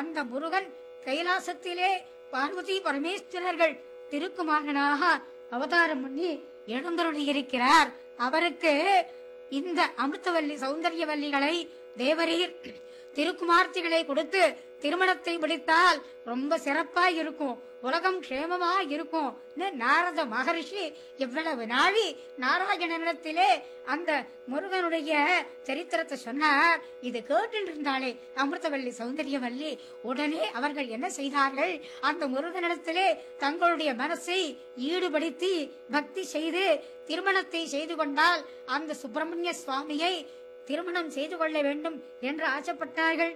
அந்த முருகன் கைலாசத்திலே பார்வதி பரமேஸ்வரர்கள் திருக்குமாரனாக அவதாரம் பண்ணி எழுந்தருளி இருக்கிறார் அவருக்கு இந்த அமிர்தவல்லி சௌந்தரியவல்லிகளை தேவரீர் திருக்குமார்த்திகளை கொடுத்து திருமணத்தை முடித்தால் ரொம்ப சிறப்பா இருக்கும் உலகம் க்ஷேமமா இருக்கும் நாரத மகரிஷி இவ்வளவு நாளி நாராயணனிடத்திலே அந்த முருகனுடைய சரித்திரத்தை சொன்னார் இது கேட்டு இருந்தாலே அமிர்தவல்லி சௌந்தரியவல்லி உடனே அவர்கள் என்ன செய்தார்கள் அந்த முருகனிடத்திலே தங்களுடைய மனசை ஈடுபடுத்தி பக்தி செய்து திருமணத்தை செய்து கொண்டால் அந்த சுப்பிரமணிய சுவாமியை திருமணம் செய்து கொள்ள வேண்டும் என்று ஆசைப்பட்டார்கள்